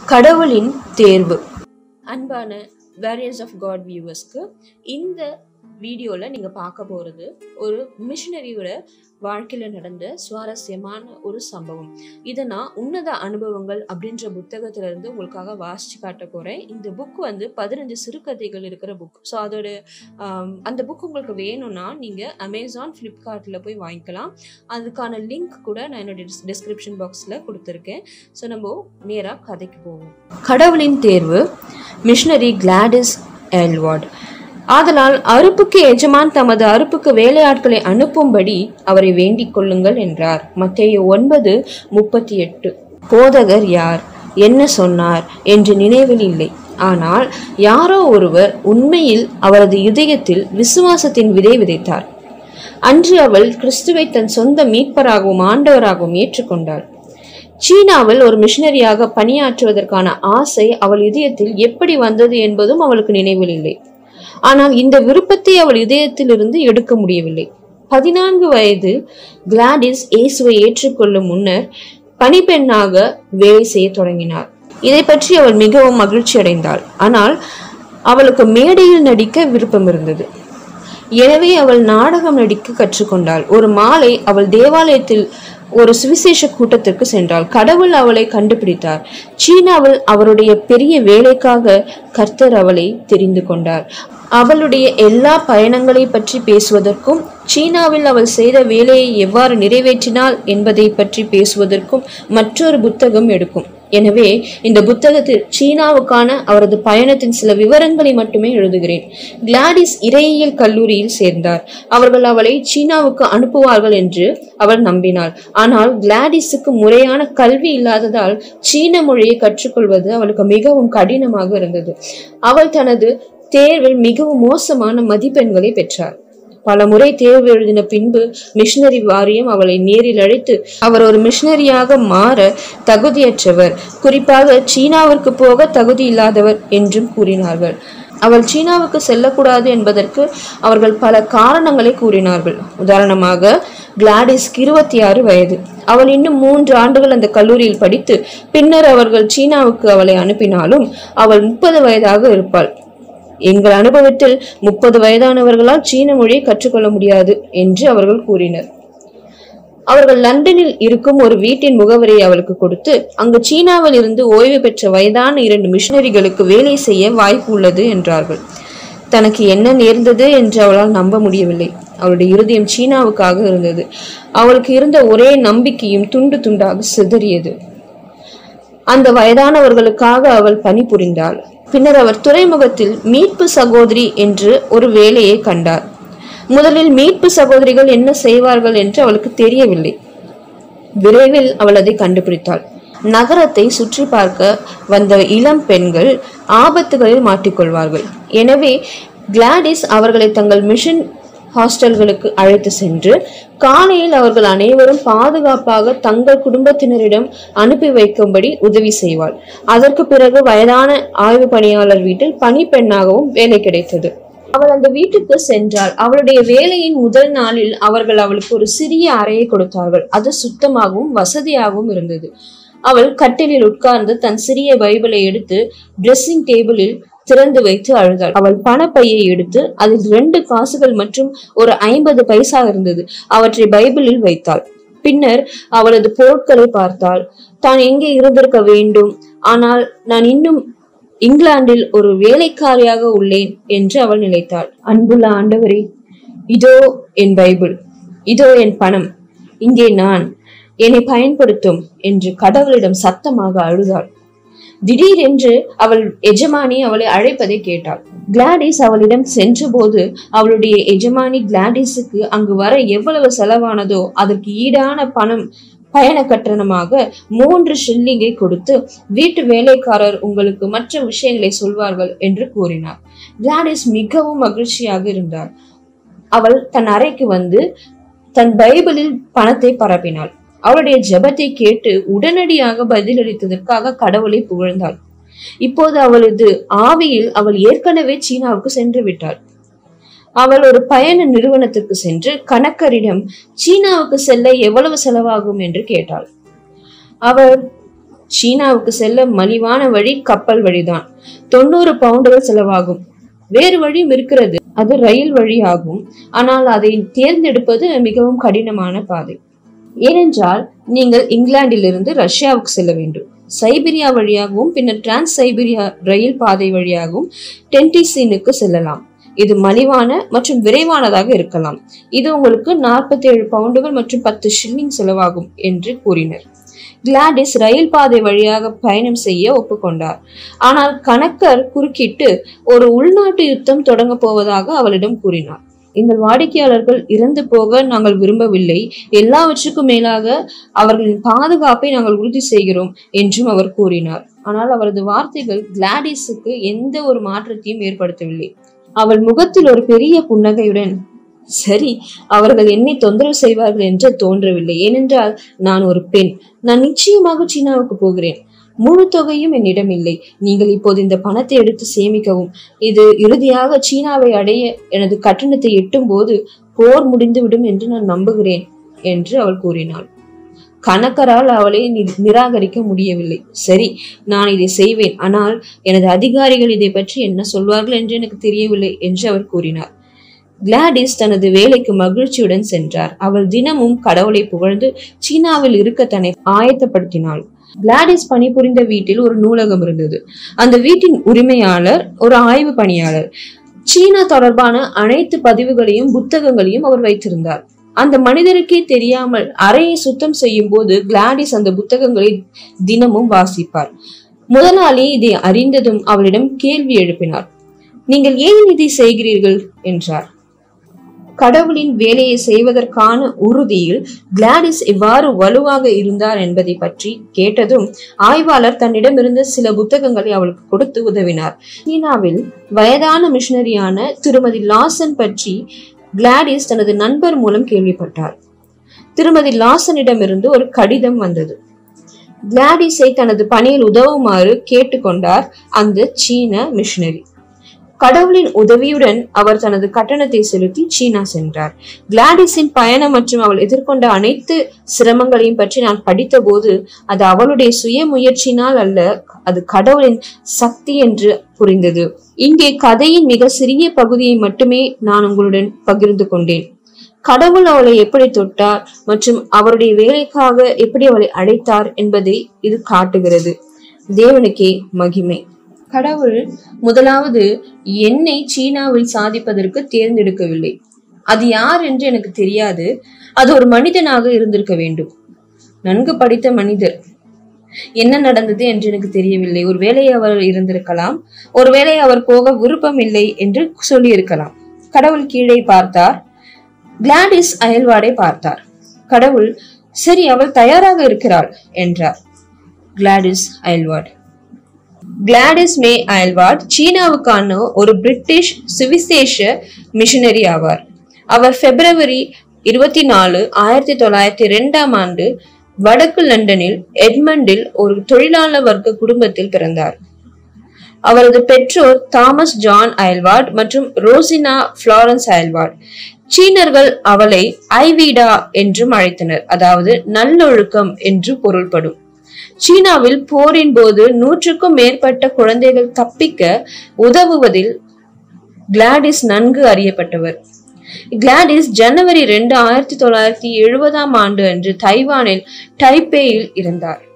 கடவுளின் தேர்வு அன்பான வேரியன்ஸ் ஆஃப் காட் வியூவர்ஸ்க்கு இந்த வீடியோவில் நீங்கள் பார்க்க போகிறது ஒரு மிஷினரியோட வாழ்க்கையில் நடந்த சுவாரஸ்யமான ஒரு சம்பவம் இதை நான் உன்னத அனுபவங்கள் அப்படின்ற புத்தகத்திலிருந்து உங்களுக்காக வாசித்து காட்ட போகிறேன் இந்த புக் வந்து பதினஞ்சு சிறுகதைகள் இருக்கிற புக் ஸோ அதோட ஆம், அந்த புக் உங்களுக்கு வேணும்னா நீங்கள் அமேசான் ஃப்ளிப்கார்ட்டில் போய் வாங்கிக்கலாம் அதுக்கான லிங்க் கூட நான் என்னோட டிஸ்கிரிப்ஷன் பாக்ஸில் கொடுத்துருக்கேன் ஸோ நம்ம நேராக கதைக்கு போவோம் கடவுளின் தேர்வு மிஷனரி கிளாடிஸ் எல்வார்ட் ஆதலால் அறுப்புக்கு எஜமான் தமது அறுப்புக்கு வேலையாட்களை அனுப்பும்படி அவரை வேண்டிக் கொள்ளுங்கள் என்றார் மத்தேயு ஒன்பது முப்பத்தி எட்டு போதகர் யார் என்ன சொன்னார் என்று நினைவில் இல்லை ஆனால் யாரோ ஒருவர் உண்மையில் அவரது இதயத்தில் விசுவாசத்தின் விதை விதைத்தார் அன்று அவள் கிறிஸ்துவை தன் சொந்த மீட்பராகவும் ஆண்டவராகவும் ஏற்றுக்கொண்டாள் சீனாவில் ஒரு மிஷனரியாக பணியாற்றுவதற்கான ஆசை அவள் இதயத்தில் எப்படி வந்தது என்பதும் அவளுக்கு நினைவில் இல்லை ஆனால் இந்த விருப்பத்தை அவள் இதயத்திலிருந்து எடுக்க முடியவில்லை பதினான்கு வயது கிளாடிஸ் இயேசுவை ஏற்றுக்கொள்ளும் முன்னர் பணிப்பெண்ணாக வேலை செய்ய தொடங்கினார் இதை பற்றி அவள் மிகவும் மகிழ்ச்சி அடைந்தாள் ஆனால் அவளுக்கு மேடையில் நடிக்க விருப்பம் இருந்தது எனவே அவள் நாடகம் நடிக்க கற்றுக்கொண்டாள் ஒரு மாலை அவள் தேவாலயத்தில் ஒரு சுவிசேஷ கூட்டத்திற்கு சென்றாள் கடவுள் அவளை கண்டுபிடித்தார் சீனாவில் அவருடைய பெரிய வேலைக்காக கர்த்தர் அவளை தெரிந்து கொண்டார் அவளுடைய எல்லா பயணங்களை பற்றி பேசுவதற்கும் சீனாவில் அவள் செய்த வேலையை எவ்வாறு நிறைவேற்றினாள் என்பதை பற்றி பேசுவதற்கும் மற்றொரு புத்தகம் எடுக்கும் எனவே இந்த புத்தகத்தில் சீனாவுக்கான அவரது பயணத்தின் சில விவரங்களை மட்டுமே எழுதுகிறேன் கிளாடிஸ் இறையியல் கல்லூரியில் சேர்ந்தார் அவர்கள் அவளை சீனாவுக்கு அனுப்புவார்கள் என்று அவள் நம்பினாள் ஆனால் கிளாடிஸுக்கு முறையான கல்வி இல்லாததால் சீன மொழியை கற்றுக்கொள்வது அவளுக்கு மிகவும் கடினமாக இருந்தது அவள் தனது தேர்வில் மிகவும் மோசமான மதிப்பெண்களை பெற்றார் பல முறை தேர்வு எழுதின பின்பு மிஷனரி வாரியம் அவளை நேரில் அழைத்து அவர் ஒரு மிஷனரியாக மாற தகுதியற்றவர் குறிப்பாக சீனாவிற்கு போக தகுதி இல்லாதவர் என்றும் கூறினார்கள் அவள் சீனாவுக்கு செல்லக்கூடாது என்பதற்கு அவர்கள் பல காரணங்களை கூறினார்கள் உதாரணமாக கிளாடிஸ்க்கு இருபத்தி ஆறு வயது அவள் இன்னும் மூன்று ஆண்டுகள் அந்த கல்லூரியில் படித்து பின்னர் அவர்கள் சீனாவுக்கு அவளை அனுப்பினாலும் அவள் முப்பது வயதாக இருப்பாள் எங்கள் அனுபவத்தில் முப்பது வயதானவர்களால் சீன மொழியை கற்றுக்கொள்ள முடியாது என்று அவர்கள் கூறினர் அவர்கள் லண்டனில் இருக்கும் ஒரு வீட்டின் முகவரியை அவளுக்கு கொடுத்து அங்கு சீனாவில் இருந்து ஓய்வு பெற்ற வயதான இரண்டு மிஷனரிகளுக்கு வேலை செய்ய வாய்ப்பு உள்ளது என்றார்கள் தனக்கு என்ன நேர்ந்தது என்று அவளால் நம்ப முடியவில்லை அவளுடைய இருதயம் சீனாவுக்காக இருந்தது அவளுக்கு இருந்த ஒரே நம்பிக்கையும் துண்டு துண்டாக சிதறியது அந்த வயதானவர்களுக்காக அவள் பணிபுரிந்தாள் பின்னர் அவர் துறைமுகத்தில் மீட்பு சகோதரி என்று ஒரு வேலையை கண்டார் முதலில் மீட்பு சகோதரிகள் என்ன செய்வார்கள் என்று அவளுக்கு தெரியவில்லை விரைவில் அவள் அதை கண்டுபிடித்தாள் நகரத்தை சுற்றி பார்க்க வந்த இளம் பெண்கள் ஆபத்துகளில் மாட்டிக்கொள்வார்கள் எனவே கிளாடிஸ் அவர்களை தங்கள் மிஷன் ஹாஸ்டல்களுக்கு அழைத்து சென்று காலையில் அவர்கள் அனைவரும் பாதுகாப்பாக தங்கள் குடும்பத்தினரிடம் அனுப்பி வைக்கும்படி உதவி செய்வாள் அதற்கு பிறகு வயதான ஆய்வு பணியாளர் வீட்டில் பணிப்பெண்ணாகவும் வேலை கிடைத்தது அவள் அந்த வீட்டுக்கு சென்றாள் அவளுடைய வேலையின் முதல் நாளில் அவர்கள் அவளுக்கு ஒரு சிறிய அறையை கொடுத்தார்கள் அது சுத்தமாகவும் வசதியாகவும் இருந்தது அவள் கட்டிலில் உட்கார்ந்து தன் சிறிய பைபிளை எடுத்து ட்ரெஸ்ஸிங் டேபிளில் திறந்து வைத்து அழுதாள் அவள் பணப்பையை எடுத்து அதில் ரெண்டு காசுகள் மற்றும் ஒரு ஐம்பது பைசா இருந்தது அவற்றை பைபிளில் வைத்தாள் பின்னர் அவளது பொருட்களை பார்த்தாள் தான் எங்கே இருந்திருக்க வேண்டும் ஆனால் நான் இன்னும் இங்கிலாந்தில் ஒரு வேலைக்காரியாக உள்ளேன் என்று அவள் நினைத்தாள் அன்புள்ள ஆண்டவரே இதோ என் பைபிள் இதோ என் பணம் இங்கே நான் என்னை பயன்படுத்தும் என்று கடவுளிடம் சத்தமாக அழுதாள் திடீரென்று அவள் எஜமானி அவளை அழைப்பதை கேட்டாள் கிளாடிஸ் அவளிடம் சென்றபோது அவளுடைய எஜமானி கிளாடிஸுக்கு அங்கு வர எவ்வளவு செலவானதோ அதற்கு ஈடான பணம் பயண கட்டணமாக மூன்று ஷில்லிங்கை கொடுத்து வீட்டு வேலைக்காரர் உங்களுக்கு மற்ற விஷயங்களை சொல்வார்கள் என்று கூறினார் கிளாடிஸ் மிகவும் மகிழ்ச்சியாக இருந்தார் அவள் தன் அறைக்கு வந்து தன் பைபிளில் பணத்தை பரப்பினாள் அவளுடைய ஜெபத்தை கேட்டு உடனடியாக பதிலளித்ததற்காக கடவுளை புகழ்ந்தாள் இப்போது அவளது ஆவியில் அவள் ஏற்கனவே சீனாவுக்கு சென்று விட்டாள் அவள் ஒரு பயண நிறுவனத்திற்கு சென்று கணக்கரிடம் சீனாவுக்கு செல்ல எவ்வளவு செலவாகும் என்று கேட்டாள் அவர் சீனாவுக்கு செல்ல மலிவான வழி கப்பல் வழிதான் தொண்ணூறு பவுண்டுகள் செலவாகும் வேறு வழியும் இருக்கிறது அது ரயில் வழியாகும் ஆனால் அதை தேர்ந்தெடுப்பது மிகவும் கடினமான பாதை ஏனென்றால் நீங்கள் இங்கிலாந்திலிருந்து ரஷ்யாவுக்கு செல்ல வேண்டும் சைபீரியா வழியாகவும் பின்னர் டிரான்ஸ் சைபீரியா ரயில் பாதை வழியாகவும் டென்டிசீனுக்கு செல்லலாம் இது மலிவான மற்றும் விரைவானதாக இருக்கலாம் இது உங்களுக்கு நாற்பத்தி ஏழு பவுண்டுகள் மற்றும் பத்து ஷில்லிங் செலவாகும் என்று கூறினர் கிளாடிஸ் ரயில் பாதை வழியாக பயணம் செய்ய ஒப்புக்கொண்டார் ஆனால் கணக்கர் குறுக்கிட்டு ஒரு உள்நாட்டு யுத்தம் தொடங்க போவதாக அவளிடம் கூறினார் எங்கள் வாடிக்கையாளர்கள் இறந்து போக நாங்கள் விரும்பவில்லை எல்லாவற்றுக்கும் மேலாக அவர்களின் பாதுகாப்பை நாங்கள் உறுதி செய்கிறோம் என்றும் அவர் கூறினார் ஆனால் அவரது வார்த்தைகள் கிளாடிஸுக்கு எந்த ஒரு மாற்றத்தையும் ஏற்படுத்தவில்லை அவள் முகத்தில் ஒரு பெரிய புன்னகையுடன் சரி அவர்கள் என்னை தொந்தரவு செய்வார்கள் என்று தோன்றவில்லை ஏனென்றால் நான் ஒரு பெண் நான் நிச்சயமாக சீனாவுக்கு போகிறேன் முழு தொகையும் என்னிடம் இல்லை நீங்கள் இப்போது இந்த பணத்தை எடுத்து சேமிக்கவும் இது இறுதியாக சீனாவை அடைய எனது கட்டணத்தை எட்டும் போது போர் முடிந்துவிடும் என்று நான் நம்புகிறேன் என்று அவள் கூறினாள் கணக்கரால் அவளை நி- நிராகரிக்க முடியவில்லை சரி நான் இதை செய்வேன் ஆனால் எனது அதிகாரிகள் இதை பற்றி என்ன சொல்வார்கள் என்று எனக்கு தெரியவில்லை என்று அவர் கூறினார் கிளாடிஸ் தனது வேலைக்கு மகிழ்ச்சியுடன் சென்றார் அவள் தினமும் கடவுளை புகழ்ந்து சீனாவில் இருக்க தன்னை ஆயத்தப்படுத்தினாள் கிளாடிஸ் பணிபுரிந்த வீட்டில் ஒரு நூலகம் இருந்தது அந்த வீட்டின் உரிமையாளர் ஒரு ஆய்வு பணியாளர் சீனா தொடர்பான அனைத்து பதிவுகளையும் புத்தகங்களையும் அவர் வைத்திருந்தார் அந்த மனிதருக்கே தெரியாமல் அறையை சுத்தம் செய்யும் போது கிளாடிஸ் அந்த புத்தகங்களை தினமும் வாசிப்பார் முதலாளி இதை அறிந்ததும் அவளிடம் கேள்வி எழுப்பினார் நீங்கள் ஏன் இதை செய்கிறீர்கள் என்றார் கடவுளின் வேலையை செய்வதற்கான உறுதியில் கிளாடிஸ் எவ்வாறு வலுவாக இருந்தார் என்பதை பற்றி கேட்டதும் ஆய்வாளர் தன்னிடமிருந்த சில புத்தகங்களை அவளுக்கு கொடுத்து உதவினார் சீனாவில் வயதான மிஷனரியான திருமதி லாசன் பற்றி கிளாடிஸ் தனது நண்பர் மூலம் கேள்விப்பட்டார் திருமதி லாசனிடமிருந்து ஒரு கடிதம் வந்தது கிளாடிஸை தனது பணியில் உதவுமாறு கேட்டுக்கொண்டார் அந்த சீன மிஷனரி கடவுளின் உதவியுடன் அவர் தனது கட்டணத்தை செலுத்தி சீனா சென்றார் கிளாடிஸின் பயணம் மற்றும் அவள் எதிர்கொண்ட அனைத்து சிரமங்களையும் பற்றி நான் படித்தபோது அது அவளுடைய சுய முயற்சினால் அல்ல அது கடவுளின் சக்தி என்று புரிந்தது இங்கே கதையின் மிக சிறிய பகுதியை மட்டுமே நான் உங்களுடன் பகிர்ந்து கொண்டேன் கடவுள் அவளை எப்படி தொட்டார் மற்றும் அவருடைய வேலைக்காக எப்படி அவளை அழைத்தார் என்பதை இது காட்டுகிறது தேவனுக்கே மகிமை கடவுள் முதலாவது என்னை சீனாவில் சாதிப்பதற்கு தேர்ந்தெடுக்கவில்லை அது யார் என்று எனக்கு தெரியாது அது ஒரு மனிதனாக இருந்திருக்க வேண்டும் நன்கு படித்த மனிதர் என்ன நடந்தது என்று எனக்கு தெரியவில்லை ஒருவேளை அவர் இருந்திருக்கலாம் ஒருவேளை அவர் போக விருப்பம் இல்லை என்று சொல்லியிருக்கலாம் கடவுள் கீழே பார்த்தார் கிளாடிஸ் அயல்வாடை பார்த்தார் கடவுள் சரி அவள் தயாராக இருக்கிறாள் என்றார் கிளாடிஸ் அயல்வாட் கிளாடிஸ் மே அயல்வாட் சீனாவுக்கான ஒரு பிரிட்டிஷ் சுவிசேஷ மிஷனரி ஆவார் அவர் பிப்ரவரி இருபத்தி நாலு ஆயிரத்தி தொள்ளாயிரத்தி ரெண்டாம் ஆண்டு வடக்கு லண்டனில் எட்மண்டில் ஒரு தொழிலாளர் வர்க்க குடும்பத்தில் பிறந்தார் அவரது பெற்றோர் தாமஸ் ஜான் அயல்வார்ட் மற்றும் ரோசினா ஃப்ளாரன்ஸ் அயல்வார்ட் சீனர்கள் அவளை ஐவீடா என்றும் அழைத்தனர் அதாவது நல்லொழுக்கம் என்று பொருள்படும் சீனாவில் போரின் போது நூற்றுக்கும் மேற்பட்ட குழந்தைகள் தப்பிக்க உதவுவதில் கிளாடிஸ் நன்கு அறியப்பட்டவர் கிளாடிஸ் ஜனவரி ரெண்டு ஆயிரத்தி தொள்ளாயிரத்தி எழுபதாம் ஆண்டு அன்று தைவானில் டைப்பேயில் இருந்தார்